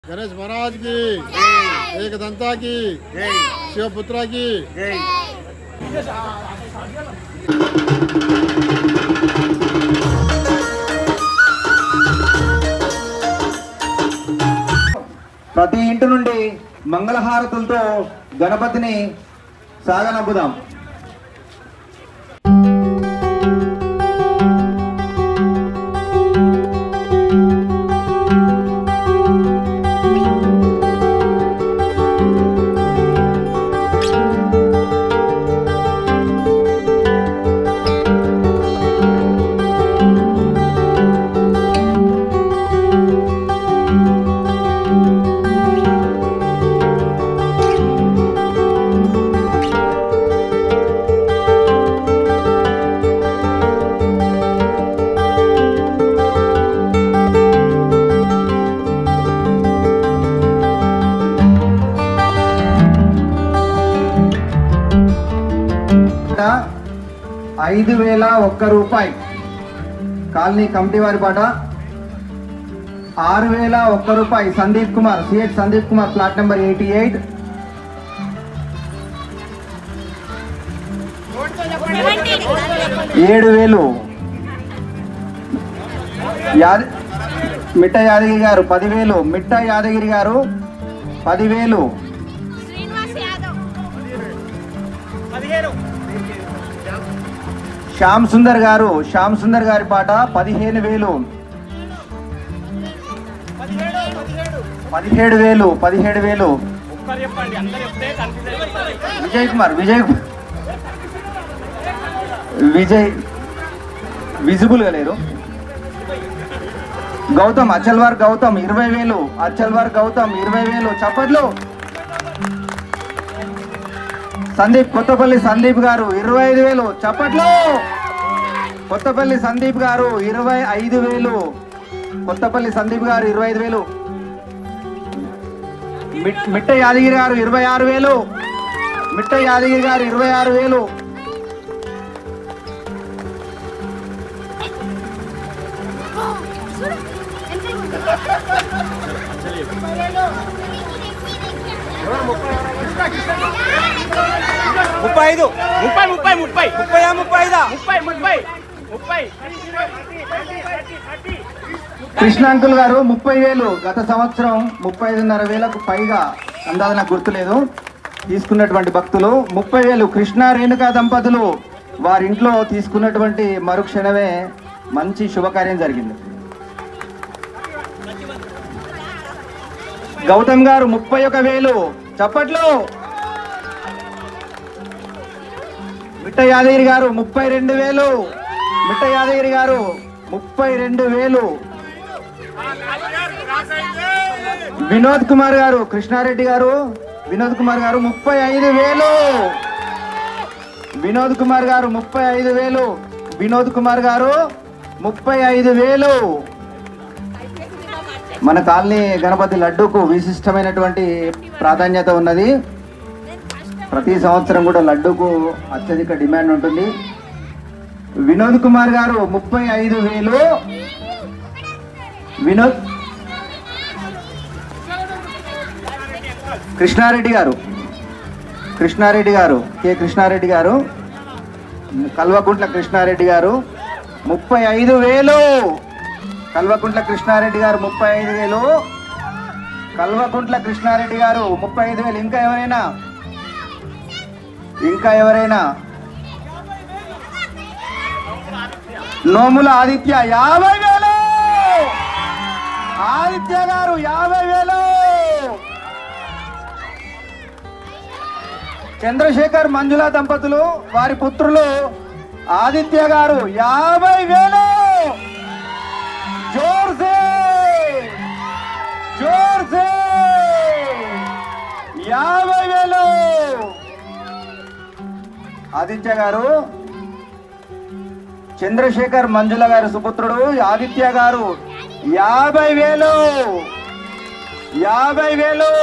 गणेश महाराज की एक दंता की शिवपुत्रा की ప్రతి ఇంటి నుండి మంగళహారతులతో గణపతిని సాగనంపుదాం ఐదు వేల ఒక్క రూపాయి కాలనీ కమిటీ వారి పాట ఆరు వేల ఒక్క రూపాయి Sandeep Kumar CH Sandeep Kumar plot number eighty eight ఏడు వేలు యాద మిట్ట యాదగిరి గారు పదివేలు మిట్ట యాదగిరి గారు పదివేలు శ్రీనివాస్ యాదవ్ శ్యామ్ సుందర్ గారు శ్యామ్ సుందర్ గారి పాట పదిహేను వేలు పదిహేడు వేలు పదిహేడు వేలు విజయ్ కుమార్ విజయ్ కు- విజయ్ విజిబుల్ గా లేరు గౌతమ్ అచల్వార్ గౌతమ్ ఇరవై వేలు అచల్వార్ గౌతమ్ ఇరవై వేలు చప్పట్లు సందీప్ కొత్తపల్లి సందీప్ గారు ఇరవై ఐదు వేలు చప్పట్లు కొత్తపల్లి సందీప్ గారు ఇరవై ఐదు వేలు కొత్తపల్లి సందీప్ గారు ఇరవై ఐదు వేలు మిట్- మిట్ట యాదగిరి గారు ఇరవై ఆరు వేలు మిట్ట యాదగిరి గారు ఇరవై ఆరు వేలు ముప్పై ఐదు ముప్పై ముప్పై ముప్పై ముప్పై ముప్పై ఐదా ముప్పై ముప్పై ముప్పై కృష్ణ అంకుల్ గారు ముప్పై వేలు గత సంవత్సరం ముప్పై ఐదున్నర వేలకు పైగా అందాది నాకు గుర్తులేదు తీసుకున్నటువంటి భక్తులు ముప్పై వేలు కృష్ణ రేణుకా దంపతులు వారి ఇంట్లో తీసుకున్నటువంటి మరుక్షణమే మంచి శుభకార్యం జరిగింది గౌతమ్ గారు ముప్పై ఒక వేలు చప్పట్లు మిట్ట యాదగిరి గారు ముప్పై రెండు వేలు మిట్ట యాదగిరి గారు ముప్పై రెండు వేలు వినోద్ కుమార్ గారు కృష్ణారెడ్డి గారు వినోద్ కుమార్ గారు ముప్పై ఐదు వేలు వినోద్ కుమార్ గారు ముప్పై ఐదు వేలు వినోద్ కుమార్ గారు ముప్పై ఐదు వేలు మన కాలనీ గణపతి లడ్డూకు విశిష్టమైనటువంటి ప్రాధాన్యత ఉన్నది ప్రతి సంవత్సరం కూడా లడ్డూకు అత్యధిక డిమాండ్ ఉంటుంది వినోద్ కుమార్ గారు ముప్పై ఐదు వేలు వినోద్ కృష్ణారెడ్డి గారు కృష్ణారెడ్డి గారు కె కృష్ణారెడ్డి గారు కల్వకుంట్ల కృష్ణారెడ్డి గారు ముప్పై ఐదు వేలు కల్వకుంట్ల కృష్ణారెడ్డి గారు ముప్పై ఐదు వేలు కల్వకుంట్ల కృష్ణారెడ్డి గారు ముప్పై ఐదు వేలు ఇంకా ఎవరైనా ఇంకా ఎవరైనా నోముల ఆదిత్య యాభై వేలు ఆదిత్య గారు యాభై వేలు చంద్రశేఖర్ మంజుల దంపతులు వారి పుత్రులు ఆదిత్య గారు యాభై వేలు జోర్సే జోర్సే యాభై వేలు ఆదిత్య గారు చంద్రశేఖర్ మంజుల గారి సుపుత్రుడు ఆదిత్య గారు యాభై వేలు యాభై వేలు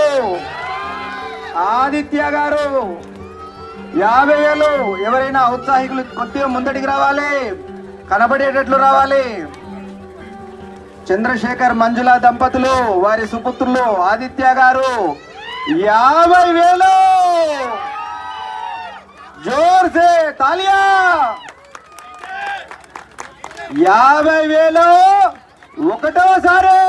ఆదిత్య గారు యాభై వేలు ఎవరైనా ఔత్సాహికులు కొద్దిగా ముందటికి రావాలి కనబడేటట్లు రావాలి చంద్రశేఖర్ మంజుల దంపతులు వారి సుపుత్రులు ఆదిత్య గారు యాభై వేలు జోర్ సే తాలియా యాభై వేలు ఒకటోసారి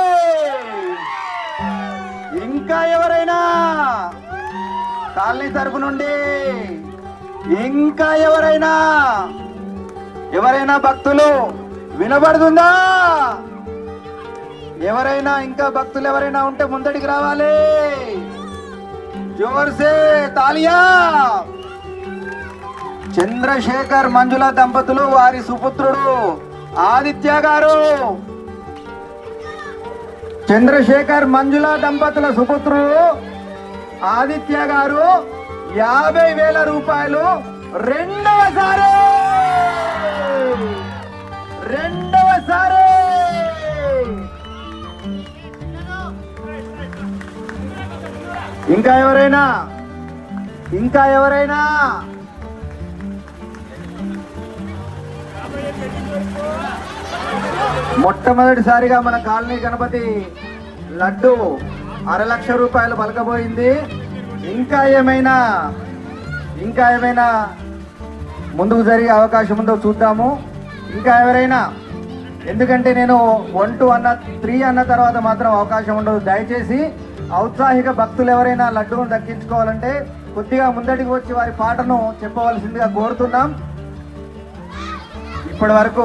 ఇంకా ఎవరైనా కాలనీ తరపు నుండి ఇంకా ఎవరైనా ఎవరైనా భక్తులు వినబడుతుందా ఎవరైనా ఇంకా భక్తులు ఎవరైనా ఉంటే ముందడికి రావాలి జోర్సే తాలియా చంద్రశేఖర్ మంజుల దంపతులు వారి సుపుత్రుడు ఆదిత్య గారు చంద్రశేఖర్ మంజుల దంపతుల సుపుత్రుడు ఆదిత్య గారు యాభై వేల రూపాయలు రెండవసారి రెండవసారి ఇంకా ఎవరైనా ఇంకా ఎవరైనా మొట్టమొదటిసారిగా మన కాలనీ గణపతి లడ్డు అర లక్ష రూపాయలు పలకబోయింది ఇంకా ఏమైనా ఇంకా ఏమైనా ముందుకు జరిగే అవకాశం ఉందో చూద్దాము ఇంకా ఎవరైనా ఎందుకంటే నేను వన్ టూ అన్న త్రీ అన్న తర్వాత మాత్రం అవకాశం ఉండదు దయచేసి ఔత్సాహిక భక్తులు ఎవరైనా లడ్డూను దక్కించుకోవాలంటే కొద్దిగా ముందటికి వచ్చి వారి పాటను చెప్పవలసిందిగా కోరుతున్నాం ఇప్పటి వరకు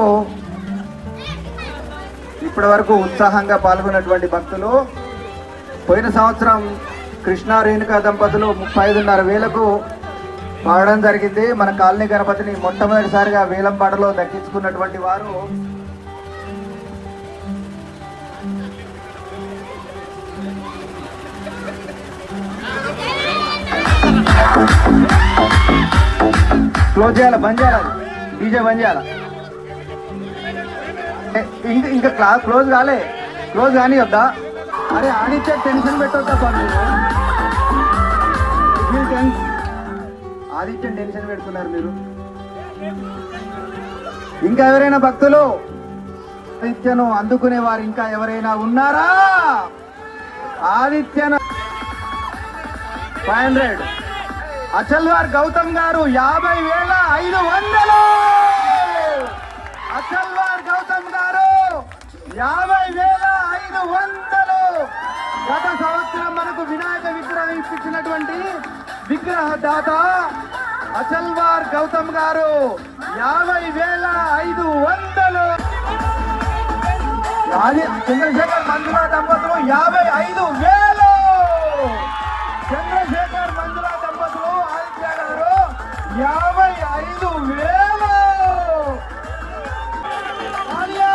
ఇప్పటి వరకు ఉత్సాహంగా పాల్గొన్నటువంటి భక్తులు పోయిన సంవత్సరం కృష్ణా రేణుకా దంపతులు ముప్పై ఐదున్నర వేలకు పాడడం జరిగింది మన కాలనీ గణపతిని మొట్టమొదటిసారిగా వేలం పాటలో దక్కించుకున్నటువంటి వారు క్లోజ్ చేయాలి బంద్ చేయాలి డీజే బంద్ చేయాలి ఏ, ఇంకా ఇంకా క్లాస్ క్లోజ్ కాలే క్లోజ్ కానీ వద్దా అరే ఆడిచ్చే టెన్షన్ పెట్టొద్దా సార్ మీరు మీరు టెన్- ఆదిత్యం టెన్షన్ పెడుతున్నారు మీరు ఇంకా ఎవరైనా భక్తులు ఆదిత్యను అందుకునే వారు ఇంకా ఎవరైనా ఉన్నారా ఆదిత్యను ఫైవ్ హండ్రెడ్ అచల్వార్ గౌతమ్ గారు యాభై వేల ఐదు వందలు అచల్వార్ గౌతమ్ గారు యాభై వేల ఐదు వందలు గత సంవత్సరం మనకు వినాయక విగ్రహం ఇప్పించినటువంటి విగ్రహ దాత అచల్వార్ గౌతమ్ గారు యాభై వేల ఐదు వందలు అది చంద్రశేఖర్ మంజుల దంపతులు యాభై ఐదు వేలు చంద్రశేఖర్ మంజుల దంపతులు ఆదిత్య గారు యాభై ఐదు వేలు ఆలియా!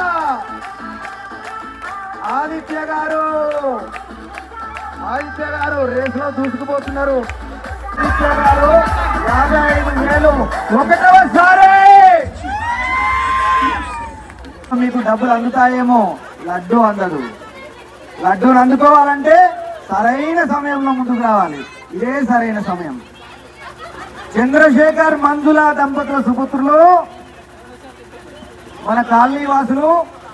ఆదిత్య గారు ఆదిత్య గారు రేసులో దూసుకుపోతున్నారు ఆదిత్య గారు యాభై ఐదు వేలు ఒకటవసారి మీకు డబ్బులు అందుతాయేమో లడ్డు అందదు లడ్డూని అందుకోవాలంటే సరైన సమయంలో ముందుకు రావాలి ఇదే సరైన సమయం చంద్రశేఖర్ మంజుల దంపతుల సుపుత్రులు మన కాలనీ వాసులు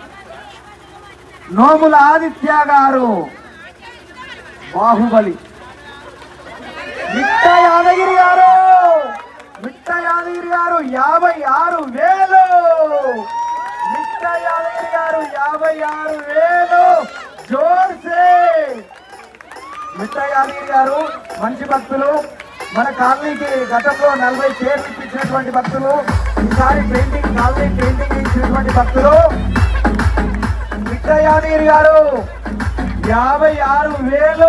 నోముల ఆదిత్య గారు బాహుబలి మిట్ట యాదగిరి గారు మిట్ట యాదగిరి గారు యాభై ఆరు వేలు మిట్ట యాదగిరి గారు యాభై ఆరు వేలు జోర్సే మిట్ట యాదగిరి గారు మంచి భక్తులు మన కాలనీకి గతంలో నలభై చైర్లు ఇప్పించినటువంటి భక్తులు ఈసారి పెయింటింగ్ కాలనీ పెయింటింగ్ ఇచ్చినటువంటి భక్తులు మిట్ట యాదగిరి గారు యాభై ఆరు వేలు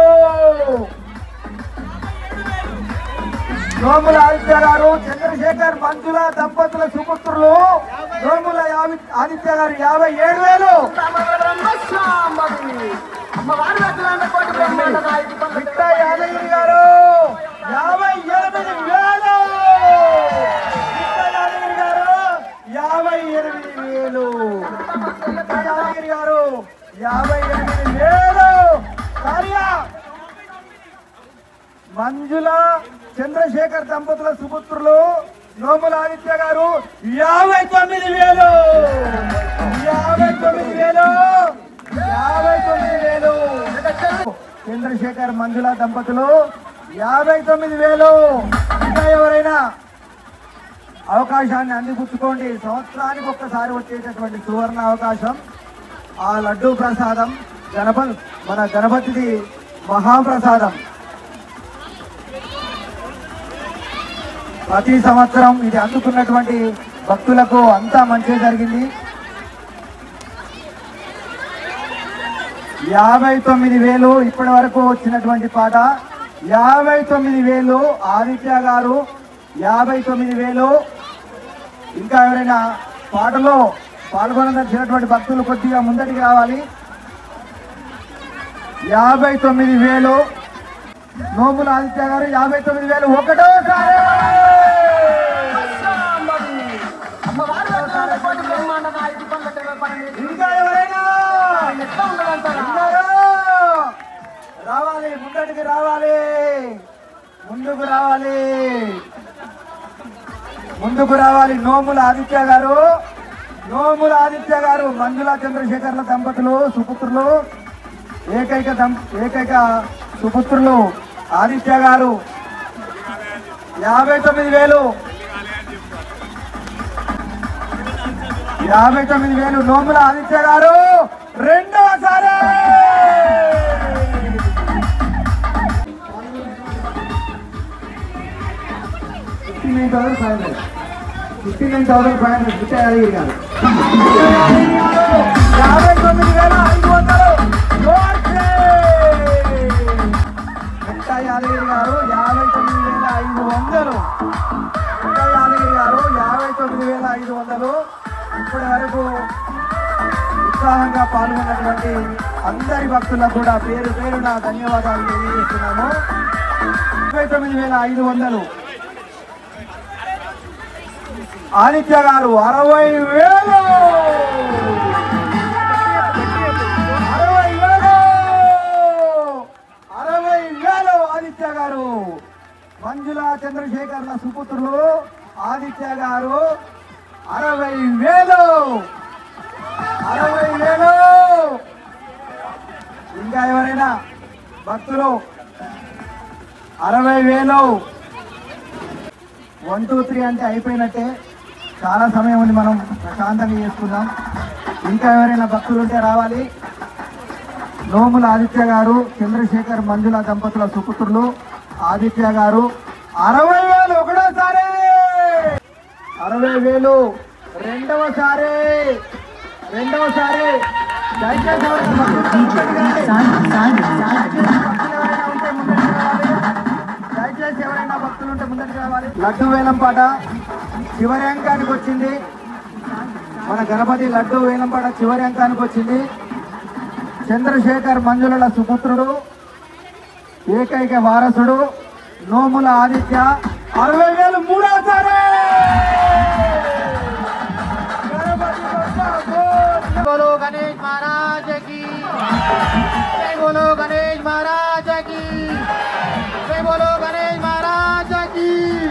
నోముల ఆదిత్య గారు చంద్రశేఖర్ మంజుల దంపతుల సుపుత్రులు నోముల యావి- ఆదిత్య గారు యాభై ఏడు వేలు మిట్ట యాదగిరి గారు యాభై ఎనిమిది వేలు మిట్ట యాదగిరి గారు యాభై ఎనిమిది వేలు మిట్ట యాదగిరి గారు యాభై ఎనిమిది వేలు కార్యా మంజుల చంద్రశేఖర్ దంపతుల సుపుత్రులు నోముల ఆదిత్య గారు యాభై తొమ్మిది వేలు యాభై తొమ్మిది వేలు యాభై తొమ్మిది వేలు చంద్రశేఖర్ మంజుల దంపతులు యాభై తొమ్మిది వేలు ఇంకా ఎవరైనా అవకాశాన్ని అందిపుచ్చుకోండి సంవత్సరానికి ఒక్కసారి వచ్చేటటువంటి సువర్ణ అవకాశం ఆ లడ్డూ ప్రసాదం గణపతి మన గణపతిది మహాప్రసాదం ప్రతి సంవత్సరం ఇది అందుకున్నటువంటి భక్తులకు అంతా మంచి జరిగింది యాభై తొమ్మిది వేలు ఇప్పటి వరకు వచ్చినటువంటి పాట యాభై తొమ్మిది వేలు ఆదిత్య గారు యాభై తొమ్మిది వేలు ఇంకా ఎవరైనా పాటలో పాల్గొనదలిచినటువంటి భక్తులు కొద్దిగా ముందటికి రావాలి యాభై తొమ్మిది వేలు నోముల ఆదిత్య గారు యాభై తొమ్మిది వేలు ఒకటోసారి ఇంకా ఎవరైనా ఉన్నారా? రావాలి ముందటికి రావాలి ముందుకు రావాలి ముందుకు రావాలి నోముల ఆదిత్య గారు నోముల ఆదిత్య గారు మంజుల చంద్రశేఖర్ల దంపతులు సుపుత్రులు ఏకైక దంప ఏకైక సుపుత్రులు ఆదిత్య గారు యాభై తొమ్మిది వేలు యాభై తొమ్మిది వేలు నోముల ఆదిత్య గారు రెండవసారి fifty nine thousand five hundred fifty nine thousand five hundred fifty Yadagiri garu యాభై తొమ్మిది వేల ఐదు వందలు వెంట యాదగిరి గారు యాభై తొమ్మిది వేల ఐదు వందలు వెంట యాదగిరి గారు యాభై తొమ్మిది వేల ఐదు వందలు ఇప్పటి వరకు ఉత్సాహంగా పాల్గొన్నటువంటి అందరి భక్తులకు కూడా పేరు పేరున ధన్యవాదాలు తెలియజేస్తున్నాము ముప్పై తొమ్మిది వేల ఐదు వందలు ఆదిత్య గారు అరవై వేలు అరవై వేలు అరవై వేలు ఆదిత్య గారు మంజుల చంద్రశేఖర్ల సుపుత్రులు ఆదిత్య గారు అరవై వేలు అరవై వేలు ఇంకా ఎవరైనా భక్తులు అరవై వేలు వన్ టూ త్రీ అంటే అయిపోయినట్టే చాలా సమయం ఉంది మనం ప్రశాంతంగా చేసుకుందాం ఇంకా ఎవరైనా భక్తులు ఉంటే రావాలి నోముల ఆదిత్య గారు చంద్రశేఖర్ మంజుల దంపతుల సుపుత్రులు ఆదిత్య గారు అరవై వేలు ఒకటోసారి అరవై వేలు రెండవసారి రెండవసారి దయచేసి ఎవరైనా భక్తులు ఉంటే ముందరికి రావాలి. దయచేసి ఎవరైనా భక్తులు ఉంటే ముందరికి రావాలి లడ్డు వేలం పాట చివరి అంకానికి వచ్చింది మన గణపతి లడ్డు వేలం పాట చివరి అంకానికి వచ్చింది చంద్రశేఖర్ మంజుల సుపుత్రుడు ఏకైక వారసుడు నోముల ఆదిత్య అరవై వేలు మూడోసారి గణపతి బప్పా గోవింద. बोलो गणेश महाराज की जय बोलो गणेश महाराज की जय बोलो गणेश महाराज की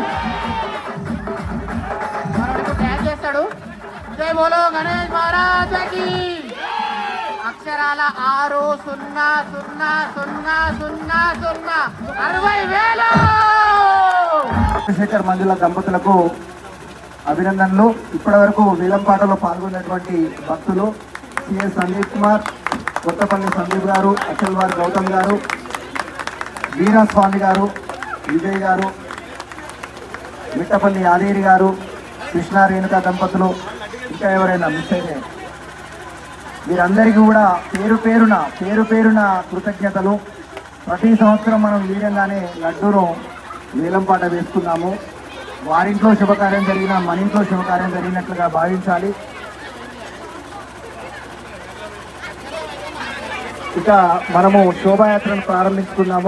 మనోడికి డ్యాన్స్ చేస్తాడు జై బోలో గణేష్ మహారాజ్ కి అక్షరాల ఆరు సున్నా సున్నా సున్నా సున్నా సున్నా అరవై వేలు చంద్రశేఖర్ మంజుల దంపతులకు అభినందనలు ఇప్పటి వరకు పాటలో పాల్గొన్నటువంటి భక్తులు సిఎస్ సందీప్ కుమార్ కొత్తపల్లి సందీప్ గారు అచల్వార్ గౌతమ్ గారు వీరస్వామి గారు విజయ్ గారు మిట్టపల్లి యాదగిరి గారు కృష్ణ రేణుక దంపతులు ఇంకా ఎవరైనా మిస్ అయితే వీరందరికీ కూడా పేరు పేరున పేరు పేరున కృతజ్ఞతలు ప్రతి సంవత్సరం మనం ఈ విధంగానే లడ్డూను వేలంపాట వేసుకున్నాము వారింట్లో శుభకార్యం జరిగిన మన ఇంట్లో శుభకార్యం జరిగినట్లుగా భావించాలి ఇక మనము శోభాయాత్రను ప్రారంభించుకున్నాము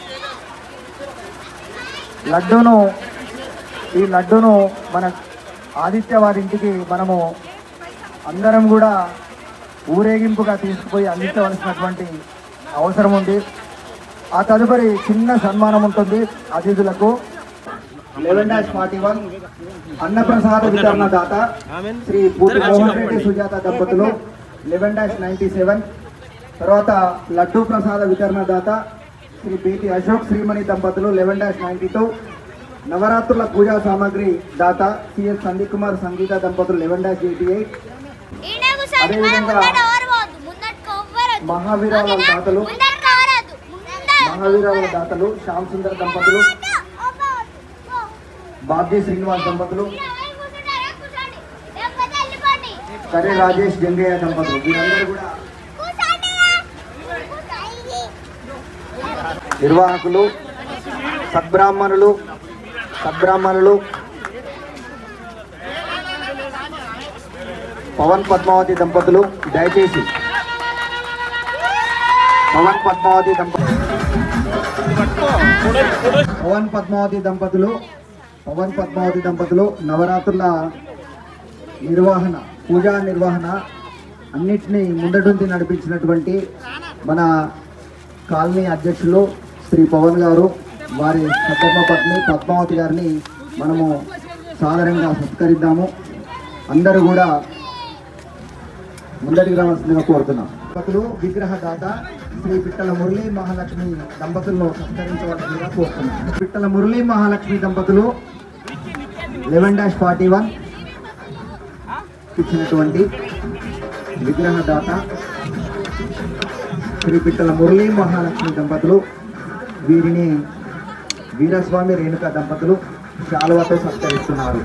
లడ్డూను ఈ లడ్డూను మన ఆదిత్య వారి ఇంటికి మనము అందరం కూడా ఊరేగింపుగా తీసుకుపోయి అందించవలసినటువంటి అవసరం ఉంది ఆ తదుపరి చిన్న సన్మానం ఉంటుంది అతిథులకు లెవెన్ డాష్ ఫార్టీ వన్ అన్నప్రసాద వితరణ దాత శ్రీ పూర్తి మోహన్ రెడ్డి సుజాత దంపతులు లెవెన్ డాష్ నైన్టీ సెవెన్ తర్వాత లడ్డూ ప్రసాద వితరణ దాత శ్రీ బేటి అశోక్ శ్రీమణి దంపతులు లెవెన్ డాష్ నైన్టీ టూ నవరాత్రుల పూజా సామాగ్రి దాత సిఎస్ సందీప్ కుమార్ సంగీత దంపతులు లెవెన్ డాష్ ఎయిటీ ఎయిట్ ఈయనే కూర్చోండి మన అదేవిధంగా ముందట ఎవరు పోవద్దు ముందటకు ఎవ్వరు వద్దు. మహావీరాల ఓకేనా? దాతలు ముందటకు ఎవరు వద్దు. ముందర. మహావీరాల దాతలు శ్యామ్ సుందర్ దంపతులు ఓకే. ఓ. బాబ్జీ శ్రీనివాస్ దంపతులు మీరు ఎవరు కూర్చుంటారో కూర్చోండి. లేకపోతే వెళ్ళిపోండి. కరే రాజేష్ జంగయ్య దంపతులు వీరందరూ కూడా కూర్చోండి. కూర్చోండి. నిర్వాహకులు సద్బ్రాహ్మణులు సద్బ్రాహ్మణులు పవన్ పద్మావతి దంపతులు దయచేసి పవన్ పద్మావతి దంపతులు పవన్ పద్మావతి దంపతులు పవన్ పద్మావతి దంపతులు నవరాత్రుల నిర్వహణ పూజా నిర్వహణ అన్నిటినీ ముందటుండి నడిపించినటువంటి మన కాలనీ అధ్యక్షులు శ్రీ పవన్ గారు వారి సత్యమ్మ పత్ని పద్మావతి గారిని మనము సాదరంగా సత్కరిద్దాము అందరూ కూడా ముందటికి రావాల్సిందిగా కోరుతున్నాం దంపతులు విగ్రహదాత శ్రీ పిట్టల మురళీ మహాలక్ష్మి దంపతులను సత్కరించవలసిందిగా కోరుతున్నాం పిట్టల మురళీ మహాలక్ష్మి దంపతులు లెవెన్ డాష్ ఫార్టీ వన్ ఇచ్చినటువంటి విగ్రహదాత శ్రీ పిట్టల మురళీ మహాలక్ష్మి దంపతులు వీరిని వీరస్వామి రేణుక దంపతులు శాలువతో సత్కరిస్తున్నారు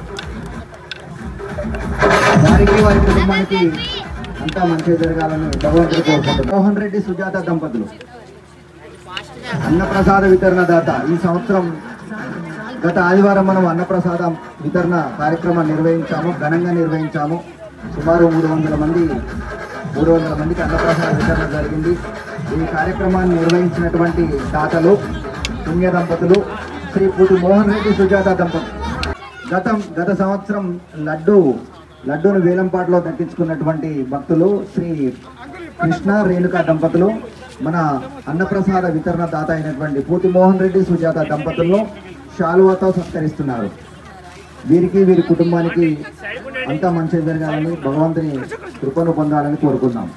వారికి వారి కుటుంబానికి అంతా మంచి జరగాలని భగవంతుడు కోరుకుంటున్నారు మోహన్ రెడ్డి సుజాత దంపతులు అన్నప్రసాద వితరణ దాత ఈ సంవత్సరం గత ఆదివారం మనం అన్నప్రసాదం వితరణ కార్యక్రమం నిర్వహించాము ఘనంగా నిర్వహించాము సుమారు మూడు వందల మంది మూడు వందల మందికి అన్నప్రసాద వితరణ జరిగింది ఈ కార్యక్రమాన్ని నిర్వహించినటువంటి దాతలు పుణ్య దంపతులు శ్రీ పూటి మోహన్ రెడ్డి సుజాత దంపతులు గతం గత సంవత్సరం లడ్డు లడ్డూను వేలంపాటలో దక్కించుకున్నటువంటి భక్తులు శ్రీ కృష్ణ రేణుక దంపతులు మన అన్నప్రసాద వితరణ దాత అయినటువంటి పూతి మోహన్ రెడ్డి సుజాత దంపతులను శాలువాతో సత్కరిస్తున్నారు వీరికి వీరి కుటుంబానికి అంతా మంచి జరగాలని భగవంతుని కృపను పొందాలని కోరుకుందాం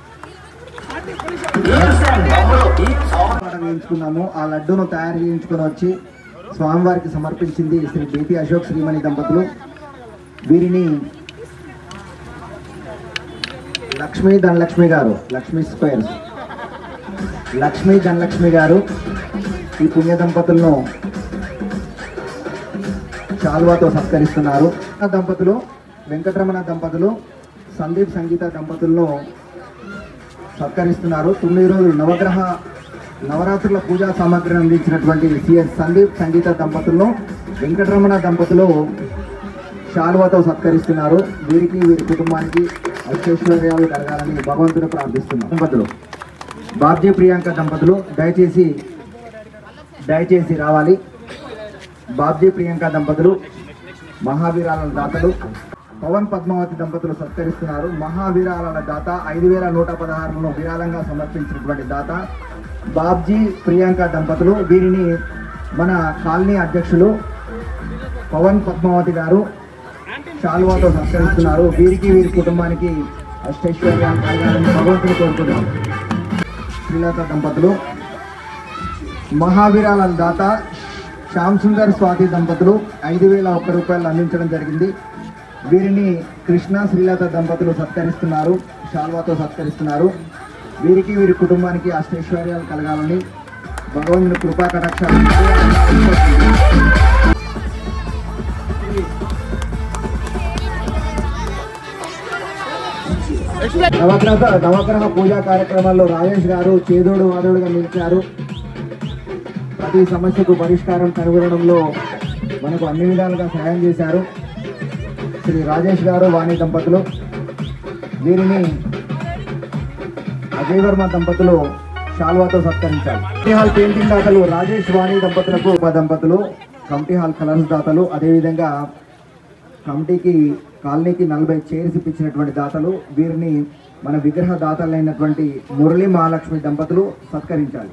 పాట వేయించుకున్నాము ఆ లడ్డూను తయారు చేయించుకొని వచ్చి స్వామివారికి సమర్పించింది శ్రీ బేటి అశోక్ శ్రీమణి దంపతులు వీరిని లక్ష్మీ ధనలక్ష్మి గారు లక్ష్మీ స్క్వేర్స్ లక్ష్మీ ధనలక్ష్మి గారు ఈ పుణ్య దంపతులను చాలువాతో సత్కరిస్తున్నారు ఆ దంపతులు వెంకటరమణ దంపతులు సందీప్ సంగీత దంపతులను సత్కరిస్తున్నారు తొమ్మిది రోజులు నవగ్రహ నవరాత్రుల పూజా సామాగ్రిని అందించినటువంటి సిఎస్ సందీప్ సంగీత దంపతులను వెంకటరమణ దంపతులు శాలువతో సత్కరిస్తున్నారు వీరికి వీరి కుటుంబానికి ఐశ్వర్యాలు కలగాలని భగవంతుడు ప్రార్థిస్తున్నారు దంపతులు బాబ్జీ ప్రియాంక దంపతులు దయచేసి దయచేసి రావాలి బాబ్జీ ప్రియాంక దంపతులు మహావీరాల దాతలు పవన్ పద్మావతి దంపతులు సత్కరిస్తున్నారు మహావీరాల దాత ఐదు వేల నూట పదహారులను విరాళంగా సమర్పించినటువంటి దాత బాబ్జీ ప్రియాంక దంపతులు వీరిని మన కాలనీ అధ్యక్షులు పవన్ పద్మావతి గారు శాలువాతో సత్కరిస్తున్నారు వీరికి వీరి కుటుంబానికి అష్టైశ్వర్యాలు కలగాలని భగవంతుని కోరుతున్నాం శ్రీలత దంపతులు మహావీరాల దాత శ్యామ్ సుందర్ స్వాతి దంపతులు ఐదు వేల ఒక్క రూపాయలు అందించడం జరిగింది వీరిని కృష్ణ శ్రీలత దంపతులు సత్కరిస్తున్నారు శాల్వాతో సత్కరిస్తున్నారు వీరికి వీరి కుటుంబానికి అష్టైశ్వర్యాలు కలగాలని భగవంతుని కృపా కటాక్షాలు నవగ్రహ నవగ్రహ పూజా కార్యక్రమాల్లో రాజేష్ గారు చేదోడు వాదోడుగా నిలిచారు ప్రతి సమస్యకు పరిష్కారం కనుగొనడంలో మనకు అన్ని విధాలుగా సహాయం చేశారు శ్రీ రాజేష్ గారు వాణి దంపతులు వీరిని అజయ్ వర్మ దంపతులు శాల్వాతో సత్కరించారు కమిటీ హాల్ పెయింటింగ్ దాతలు రాజేష్ వాణి దంపతులకు ఉప దంపతులు కమిటీ హాల్ కలర్స్ దాతలు అదేవిధంగా కమిటీకి కాలనీకి నలభై చైర్స్ ఇప్పించినటువంటి దాతలు వీరిని మన విగ్రహ దాతలైనటువంటి మురళీ మహాలక్ష్మి దంపతులు సత్కరించాలి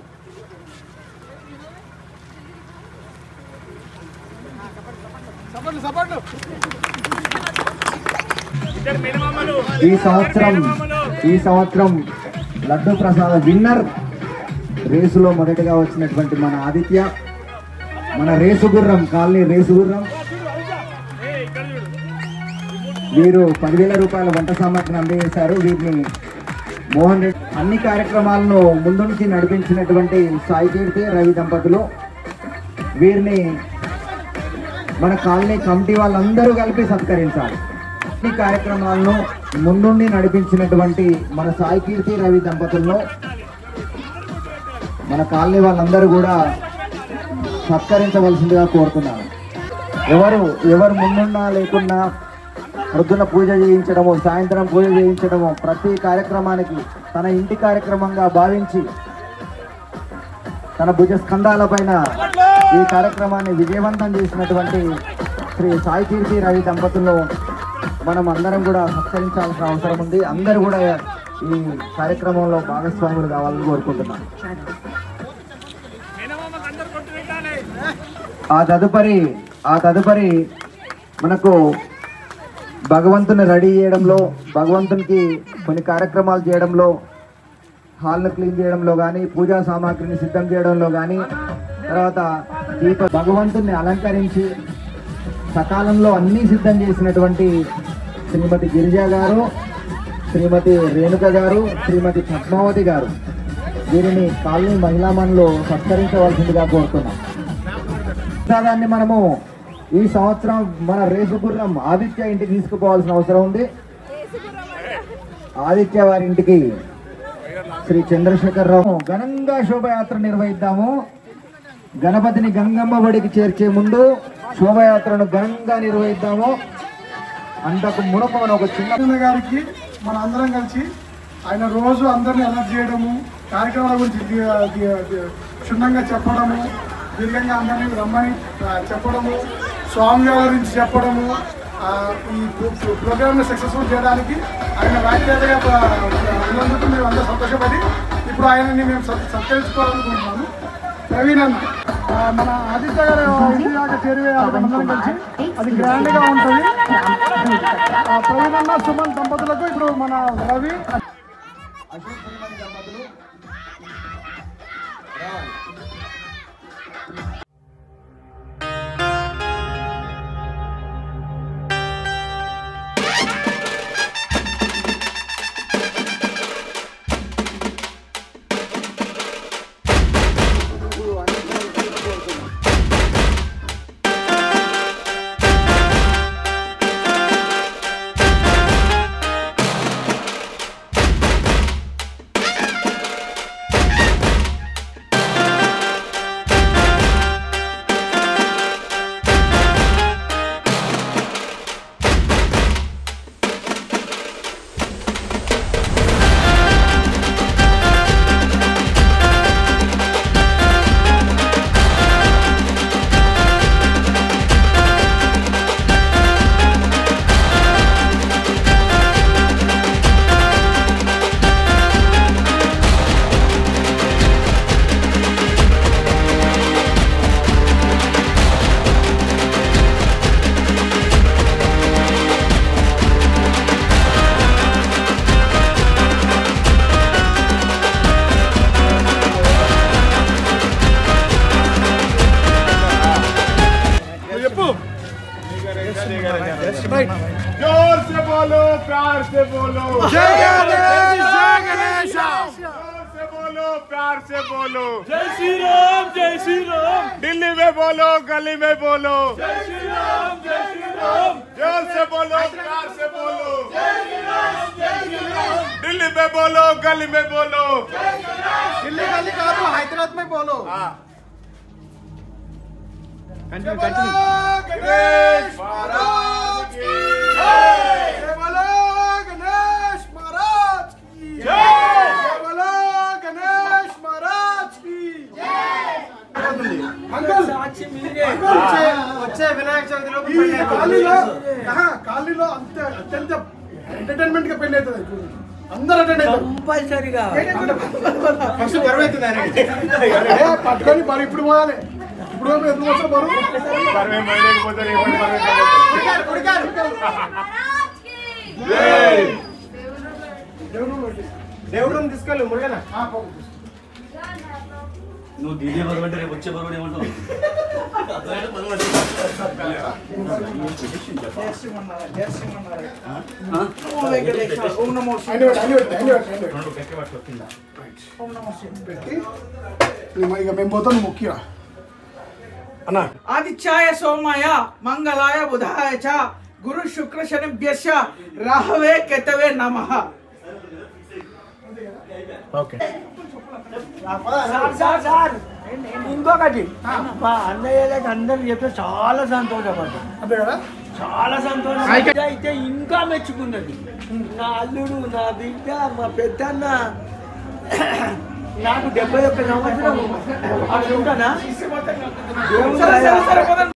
ఈ సంవత్సరం ఈ సంవత్సరం లడ్డు ప్రసాద విన్నర్ రేసులో మొదటగా వచ్చినటువంటి మన ఆదిత్య మన రేసు గుర్రం కాలనీ రేసు గుర్రం వీరు పదివేల రూపాయల వంట సామాగ్రిని అందజేశారు వీరిని మోహన్ రెడ్డి అన్ని కార్యక్రమాలను ముందుంచి నడిపించినటువంటి సాయి కీర్తి రవి దంపతులు వీరిని మన కాలనీ కమిటీ వాళ్ళందరూ కలిపి సత్కరించాలి ఈ కార్యక్రమాలను ముందుండి నడిపించినటువంటి మన సాయి కీర్తి రవి దంపతులను మన కాలనీ వాళ్ళందరూ కూడా సత్కరించవలసిందిగా కోరుతున్నాను ఎవరు ఎవరు ముందున్నా లేకున్నా ప్రొద్దున పూజ చేయించడము సాయంత్రం పూజ చేయించడము ప్రతి కార్యక్రమానికి తన ఇంటి కార్యక్రమంగా భావించి తన భుజ స్కంధాల పైన ఈ కార్యక్రమాన్ని విజయవంతం చేసినటువంటి శ్రీ సాయి కీర్తి రవి దంపతులను మనం అందరం కూడా సత్కరించాల్సిన అవసరం ఉంది అందరూ కూడా ఈ కార్యక్రమంలో భాగస్వాములు కావాలని కోరుకుంటున్నాను ఆ తదుపరి ఆ తదుపరి మనకు భగవంతుని రెడీ చేయడంలో భగవంతునికి కొన్ని కార్యక్రమాలు చేయడంలో హాల్ను క్లీన్ చేయడంలో కానీ పూజా సామాగ్రిని సిద్ధం చేయడంలో కానీ తర్వాత దీప భగవంతుని అలంకరించి సకాలంలో అన్నీ సిద్ధం చేసినటువంటి శ్రీమతి గిరిజ గారు శ్రీమతి రేణుక గారు శ్రీమతి పద్మావతి గారు వీరిని కాలనీ మహిళా మనలో సత్కరించవలసిందిగా కోరుతున్నాం ప్రసాదాన్ని మనము ఈ సంవత్సరం మన రేసు గుర్రం ఆదిత్య ఇంటికి తీసుకుపోవాల్సిన అవసరం ఉంది ఆదిత్య వారి ఇంటికి శ్రీ చంద్రశేఖరరావు ఘనంగా శోభయాత్ర నిర్వహిద్దాము గణపతిని గంగమ్మ బడికి చేర్చే ముందు శోభయాత్రను ఘనంగా నిర్వహిద్దాము అంతకు మునపు మన ఒక చిన్న కృష్ణ గారికి మన అందరం కలిసి ఆయన రోజు అందరిని అలర్ట్ చేయడము కార్యక్రమాల గురించి ది- ది- ది- క్షుణ్ణంగా చెప్పడము దీర్ఘంగా అందరినీ రమ్మని ఆ, చెప్పడము స్వామి గారి గురించి చెప్పడము ఆ, ఈ ప్రోగ్రామ్ని సక్సెస్ఫుల్ చేయడానికి ఆయన వ్యాఖ్యాతగా ప- ఉన్నందుకు మేము అందరూ సంతోషపడి ఇప్పుడు ఆయనని మేము సత్- సత్కరించుకోవాలనుకుంటున్నాము ప్రవీణ్ అన్న ఆ, మన ఆదిత్య గారు ఇంటి దాకా చేరువేయాలి అందరం కలిసి అది గ్రాండ్గా ఉంటుంది ఆ ప్రవీణ్ అన్న సుమన్ దంపతులకు ఇప్పుడు మన రవి చెప్పు जोर से बोलो प्यार से बोलो జై గణేష్ జై గణేష్ जोर से बोलो प्यार से बोलो జై శ్రీరామ్ జై శ్రీరామ్ दिल्ली में बोलो गली में बोलो జై శ్రీరామ్ జై శ్రీరామ్ जोर से बोलो प्यार से बोलो दिल्ली में बोलो गली में बोलो ఢిల్లీ గల్లీ కాదు హైదరాబాద్ మే బోలో గణేష్ మహారాజ్ की जय बोलो गणेश महाराज की जय बोलो गणेश महाराज की అంకుల్ అంకుల్ వచ్చే వినాయక చవితిలో ఈ కాలనీలో ఆహా, కాలనీలో అంత అత్యంత ఎంటర్టైన్మెంట్ గా పెళ్లి అవుతుంది చూడు. అందరూ అటెండ్ అవుతారు కంపల్సరిగా ఫస్ట్ బరువు అవుతుంది ఆయనకి. ఏ, పట్టుకొని బరువు ఇప్పుడు పోవాలి ఇప్పుడు పోయి ఎందుకు వస్తారు బరువు पर में महीने के बोतल एक पर में కుడికారు, కుడికారు. महाराज की దేవుడు ఒకటి. దేవుడు తీసుకెళ్ళు మురుగన ఆ, పో. నువ్వు డీజే బరువు అంటే రేపు వచ్చే బరువు ఏమంటావు అన్ని పెట్టి, అన్ని పెట్టి, అన్ని పెట్టి, అన్ని పెట్టి. పెట్టి ఇక- ఇక మేము పోతాం నువ్వు మొక్కిరా ఆదిత్యాయ సోమాయ మంగళాయ బుధాయ చ గురు శుక్ర శనిభ్యశ్చ రాహవే కేతవే నమః ఇంకొకటి మా అన్నయ్యలకు అందరు చెప్తే చాలా సంతోషపడ్డా అంతే కదా చాలా సంతోషం అయితే ఇంకా మెచ్చుకున్నది నా అల్లుడు నా బిడ్డ మా పెద్దన్న నాకు డెబ్బై ఒక్క సంవత్సరం అట్లా ఉంటానా దేవుని దయ.